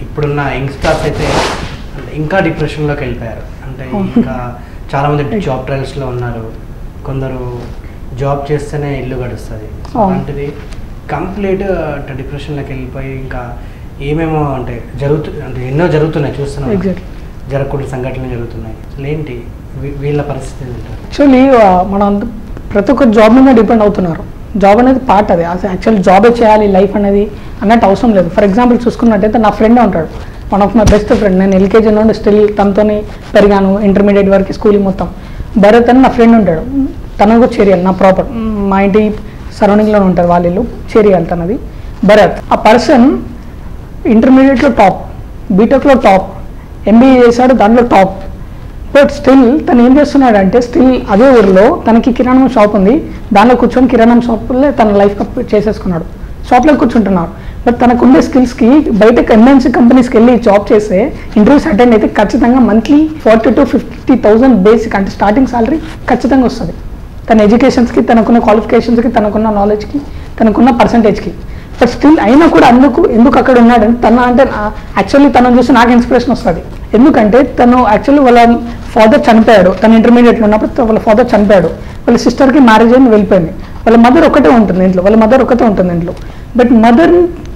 ఇప్పుడున్న యంగ్స్టర్స్ అయితే అంటే ఇంకా డిప్రెషన్లోకి వెళ్ళిపోయారు అంటే ఇంకా చాలా మంది జాబ్ ట్రయల్స్లో ఉన్నారు కొందరు జాబ్ చేస్తేనే ఇల్లు గడుస్తుంది అవును. అలాంటిది కంప్లీట్ అంటే డిప్రెషన్లోకి వెళ్ళిపోయి ఇంకా ఏమేమో అంటే జరుగుతు అంటే ఎన్నో జరుగుతున్నాయి చూస్తున్నాం ఎగ్జాక్ట్లీ జరగకూడని సంఘటనలు జరుగుతున్నాయి అసలు ఏంటి వీ- వీళ్ళ పరిస్థితి ఏంటంటారు యాక్చువల్లీ మన అంత- ప్రతి ఒక్క జాబ్ మీద డిపెండ్ అవుతున్నారు జాబ్ అనేది పార్ట్ అది అసలు యాక్చువల్లీ జాబే చేయాలి లైఫ్ అనేది అన్నట్టు అవసరం లేదు ఫర్ ఎగ్జాంపుల్ చూసుకున్నట్టయితే నా ఫ్రెండ్ ఉంటాడు one of my best friend నేను ఎల్కేజీ నుండి స్టిల్ తనతోని పెరిగాను ఇంటర్మీడియట్ వరకు స్కూలింగ్ మొత్తం భరత్ అని నా ఫ్రెండ్ ఉంటాడు తను కూడా చేరియాలి నా ప్రాపర్ మా ఇంటి సరౌండింగ్లో ఉంటారు వాళ్ళ ఇల్లు చేరియాలి తనది భరత్ ఆ పర్సన్ ఇంటర్మీడియట్లో టాప్ బీటెక్లో టాప్ ఎంబీఏ చేశాడు దాంట్లో టాప్ బట్ స్టిల్ తను ఏం చేస్తున్నాడంటే స్టిల్ అదే ఊరిలో తనకి కిరాణం షాప్ ఉంది దానిలో కూర్చొని కిరాణం షాప్లో తన లైఫ్ చేసేసుకున్నాడు షాప్లో కూర్చుంటున్నాడు బట్ తనకు ఉండే స్కిల్స్కి బయట ఎంఎన్సీ కంపెనీస్కి వెళ్ళి జాబ్ చేస్తే ఇంటర్వ్యూస్ అటెండ్ అయితే ఖచ్చితంగా monthly forty to fifty thousand basic అంటే స్టార్టింగ్ సాలరీ ఖచ్చితంగా వస్తుంది తన ఎడ్యుకేషన్స్కి తనకున్న క్వాలిఫికేషన్స్కి తనకున్న నాలెడ్జ్కి తనకున్న పర్సంటేజ్కి బట్ స్టిల్ అయినా కూడా అందుకు ఎందుకు అక్కడ ఉన్నాడంటే తన అంటే యాక్చువల్లీ తనను చూసి నాకు ఇన్స్పిరేషన్ వస్తుంది ఎందుకంటే తను యాక్చువల్లీ వాళ్ళ ఫాదర్ చనిపోయాడు తను ఇంటర్మీడియట్లో ఉన్నప్పుడు త- వాళ్ళ ఫాదర్ చనిపోయాడు వాళ్ళ సిస్టర్కి మ్యారేజ్ అయింది వెళ్ళిపోయింది వాళ్ళ మదర్ ఒకటే ఉంటుంది ఇంట్లో వాళ్ళ మదర్ ఒకటే ఉంటుంది ఇంట్లో బట్ మదర్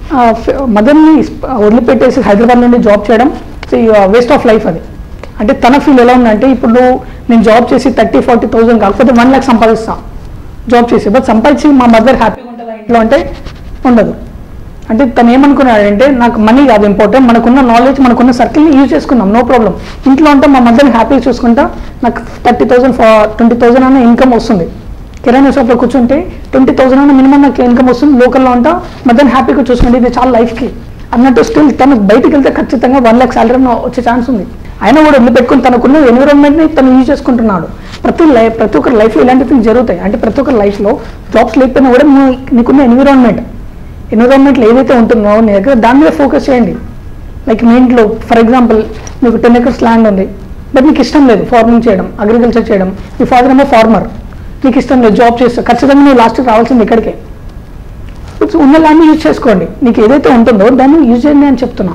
మదర్ని వదిలిపెట్టేసి హైదరాబాద్ నుండి జాబ్ చేయడం వేస్ట్ ఆఫ్ లైఫ్ అది అంటే తన ఫీల్ ఎలా ఉందంటే ఇప్పుడు నేను జాబ్ చేసి థర్టీ ఫార్టీ థౌసండ్ కాకపోతే వన్ ల్యాక్ సంపాదిస్తా జాబ్ చేసి బట్ సంపాదించి మా మదర్ హ్యాపీగా ఉంటుందా ఇంట్లో అంటే ఉండదు అంటే తను ఏమనుకున్నాడంటే నాకు మనీ కాదు ఇంపార్టెంట్ మనకున్న నాలెడ్జ్ మనకున్న సర్కిల్ని యూజ్ చేసుకుందాం నో ప్రాబ్లం ఇంట్లో ఉంటే మా మదర్ని హ్యాపీగా చూసుకుంటా నాకు థర్టీ థౌసండ్ ట్వంటీ థౌసండ్ అన్న ఇన్కమ్ వస్తుంది కిరాణా షాప్లో కూర్చుంటే ట్వంటీ థౌసండ్ అన్న మినిమం నాకు ఇన్కమ్ వస్తుంది లోకల్లో ఉంటా మదర్ని హ్యాపీగా చూసుకుంటే ఇది చాలా లైఫ్కి అన్నట్టు స్టిల్ తను బయటికి వెళ్తే ఖచ్చితంగా వన్ ల్యాక్ శాలరీ వచ్చే ఛాన్స్ ఉంది ఆయన కూడా వదిలిపెట్టుకుని తనకున్న ఎన్విరాన్మెంట్ని తను యూజ్ చేసుకుంటున్నాడు ప్రతి లైఫ్ ప్రతి ఒక్కరి లైఫ్లో ఇలాంటి థింగ్స్ జరుగుతాయి అంటే ప్రతి ఒక్కరి లైఫ్లో జాబ్స్ లేకపోయినా కూడా నువ్వు నీకున్న ఎన్విరాన్మెంట్ ఎన్విరాన్మెంట్లో ఏదైతే ఉంటుందో నీ దగ్గర దాని మీద ఫోకస్ చేయండి లైక్ మీ ఇంట్లో ఫర్ ఎగ్జాంపుల్ మీకు టెన్ ఎకర్స్ ల్యాండ్ ఉంది బట్ నీకు ఇష్టం లేదు ఫార్మింగ్ చేయడం అగ్రికల్చర్ చేయడం మీ ఫాదర్ ఏమో ఫార్మర్ నీకు ఇష్టం లేదు జాబ్ చేస్తావు ఖచ్చితంగా నువ్వు లాస్ట్కి రావాల్సింది ఇక్కడికే సో ఉన్న ల్యాండ్ యూజ్ చేసుకోండి నీకు ఏదైతే ఉంటుందో దాన్ని యూజ్ చేయండి అని చెప్తున్నా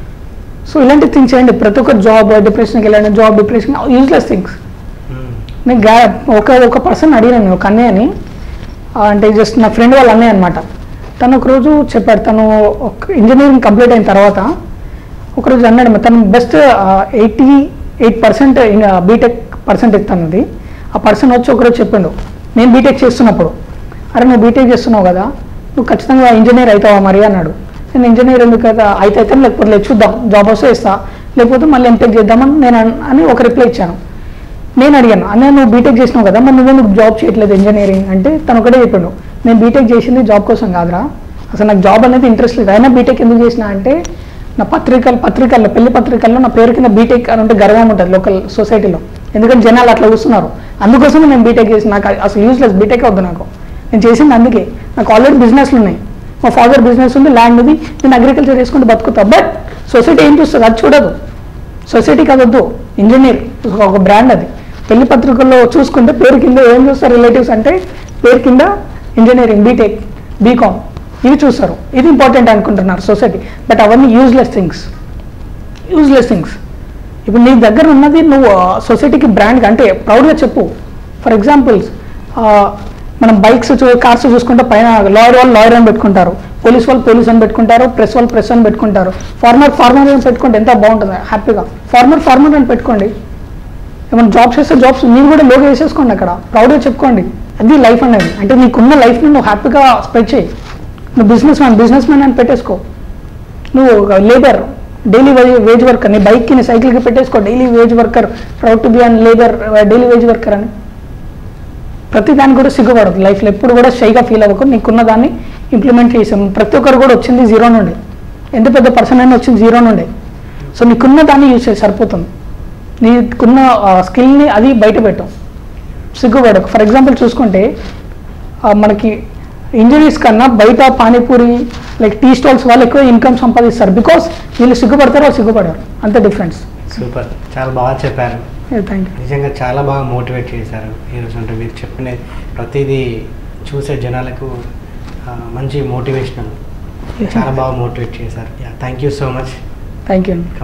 సో ఇలాంటి థింగ్స్ చేయండి ప్రతి ఒక్క జాబ్ డిప్రెషన్కి వెళ్ళండి జాబ్ డిప్రెషన్ యూజ్లెస్ థింగ్స్ నేను గా ఒక ఒక పర్సన్ అడిగాను ఒక అన్నయ్యని ఆ, అంటే జస్ట్ నా ఫ్రెండ్ వాళ్ళ అన్నయ్య అనమాట తను ఒకరోజు చెప్పాడు తను ఒక ఇంజనీరింగ్ కంప్లీట్ అయిన తర్వాత ఒకరోజు అన్నాడు తను best eighty eight percent BTech percentage తనది ఆ పర్సన్ వచ్చి ఒకరోజు చెప్పిండు నేను బీటెక్ చేస్తున్నప్పుడు అరే నువ్వు బీటెక్ చేస్తున్నావు కదా నువ్వు ఖచ్చితంగా ఇంజనీర్ అవుతావా మరి అన్నాడు నేను ఇంజనీర్ ఎందుకు కదా అయితే అయితే లేకపోతే లేదు చూద్దాం జాబ్ వస్తే ఇస్తా లేకపోతే మళ్ళీ ఎంటెక్ చేద్దామని నేను అన్- అని ఒక రిప్లై ఇచ్చాను నేను అడిగాను అన్న నువ్వు బీటెక్ చేసినావు కదా మరి నువ్వెందుకు జాబ్ చేయట్లేదు ఇంజనీరింగ్ అంటే తను ఒకటే చెప్పిండు నేను బీటెక్ చేసింది జాబ్ కోసం కాదురా అసలు నాకు జాబ్ అనేది ఇంట్రెస్ట్ లేదు అయినా బీటెక్ ఎందుకు చేసిన అంటే నా పత్రికలు పత్రికల్లో పెళ్లి పత్రికల్లో నా పేరు కింద బీటెక్ అని ఉంటే గర్వం ఉంటుంది లోకల్ సొసైటీలో ఎందుకంటే జనాలు అట్లా చూస్తున్నారు అందుకోసమే నేను బీటెక్ చేసిన నాకు అసలు యూస్లెస్ బీటెక్ వద్దు నాకు నేను చేసింది అందుకే నాకు ఆల్రెడీ బిజినెస్లు ఉన్నాయి మా ఫాదర్ బిజినెస్ ఉంది ల్యాండ్ ఉంది నేను అగ్రికల్చర్ చేసుకుంటూ బతుకుతా బట్ సొసైటీ ఏం చూస్తుంది అది చూడదు సొసైటీ కాదొద్దు ఇంజనీర్ ఒక బ్రాండ్ అది పెళ్లి పత్రికల్లో చూసుకుంటే పేరు కింద ఏం చూస్తారు రిలేటివ్స్ అంటే పేరు కింద ఇంజనీరింగ్ బీటెక్ బీకామ్ ఇవి చూస్తారు ఇది ఇంపార్టెంట్ అనుకుంటున్నారు సొసైటీ బట్ అవన్నీ యూజ్లెస్ థింగ్స్ యూజ్లెస్ థింగ్స్ ఇప్పుడు నీ దగ్గర ఉన్నది నువ్వు సొసైటీకి బ్రాండ్ అంటే ప్రౌడ్గా చెప్పు ఫర్ ఎగ్జాంపుల్స్ మనం బైక్స్ కార్స్ చూసుకుంటే పైన లాయర్ వాళ్ళు లాయర్ అని పెట్టుకుంటారు పోలీస్ వాళ్ళు పోలీస్ అని పెట్టుకుంటారు ప్రెస్ వాళ్ళు ప్రెస్ అని పెట్టుకుంటారు ఫార్మర్ ఫార్మర్ అని పెట్టుకుంటే ఎంత బాగుంటుంది హ్యాపీగా ఫార్మర్ ఫార్మర్ అని పెట్టుకోండి ఏమైనా జాబ్స్ చేస్తే జాబ్స్ మీరు కూడా లోగా వేసేసుకోండి అక్కడ ప్రౌడ్గా చెప్పుకోండి అది లైఫ్ అనేది అంటే నీకున్న లైఫ్ని నువ్వు హ్యాపీగా స్ప్రెడ్ చేయి నువ్వు బిజినెస్ మ్యాన్ బిజినెస్ మ్యాన్ అని పెట్టేసుకో నువ్వు లేబర్ డైలీ వేజ్ వర్కర్ నీ బైక్కి నీ సైకిల్కి పెట్టేసుకో daily wage worker proud to be and labour daily wage worker అని ప్రతి దానికి కూడా సిగ్గుపడదు లైఫ్లో ఎప్పుడు కూడా షైగా ఫీల్ అవ్వకు నీకున్న దాన్ని ఇంప్లిమెంట్ చేసాం ప్రతి ఒక్కరు కూడా వచ్చింది జీరో నుండి ఎంత పెద్ద పర్సన్ అయినా వచ్చింది జీరో నుండి సో నీకున్న దాన్ని యూజ్ చేసి సరిపోతుంది నీకున్న స్కిల్ని అది బయట పెట్టు సిగ్గుపడకు ఫర్ ఎగ్జాంపుల్ చూసుకుంటే ఆ, మనకి ఇంజనీర్స్ కన్నా బయట పానీపూరి లైక్ టీ స్టాల్స్ వాళ్ళు ఎక్కువ ఇన్కమ్ సంపాదిస్తారు బికాస్ వీళ్ళు సిగ్గుపడతారు వాళ్ళు సిగ్గుపడారు అంత డిఫరెన్స్ సూపర్ చాలా బాగా చెప్పారు థ్యాంక్ యూ నిజంగా చాలా బాగా మోటివేట్ చేశారు ఈరోజు అంటే మీరు చెప్పిన ప్రతిదీ చూసే జనాలకు ఆ, మంచి మోటివేషనల్ చాలా బాగా మోటివేట్ చేశారు thank you so much thank you అండి